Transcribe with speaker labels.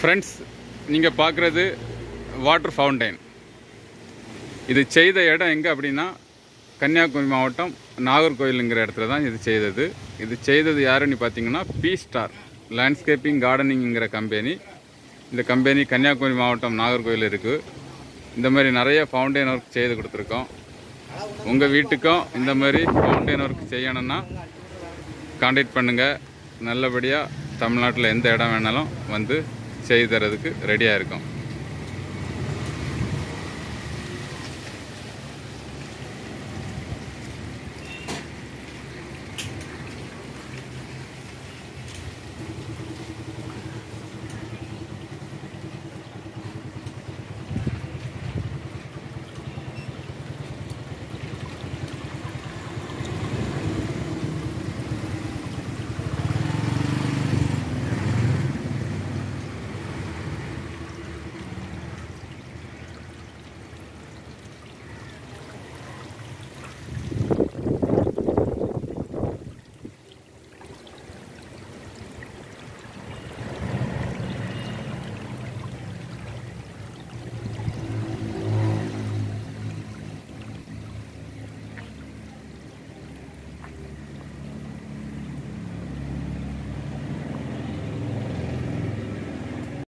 Speaker 1: friends நீங்கள் பார்க்குறது water fountain இது செய்த இடம் எங்கே அப்படின்னா கன்னியாகுமரி மாவட்டம் நாகர்கோவிலுங்கிற இடத்துல தான் இது செய்தது இது செய்தது யாருன்னு பார்த்தீங்கன்னா பி ஸ்டார் லேண்ட்ஸ்கேப்பிங் கார்டனிங்கிற கம்பெனி இந்த கம்பெனி கன்னியாகுமரி மாவட்டம் நாகர்கோவில் இருக்குது இந்த மாதிரி நிறைய ஃபவுண்டைன் ஒர்க் செய்து கொடுத்துருக்கோம் உங்கள் வீட்டுக்கும் இந்த மாதிரி ஃபவுண்டைன் ஒர்க் செய்யணும்னா காண்டாக்ட் பண்ணுங்கள் நல்லபடியாக தமிழ்நாட்டில் எந்த இடம் வேணாலும் வந்து செய்து தரதுக்கு ரெடியாக இருக்கும்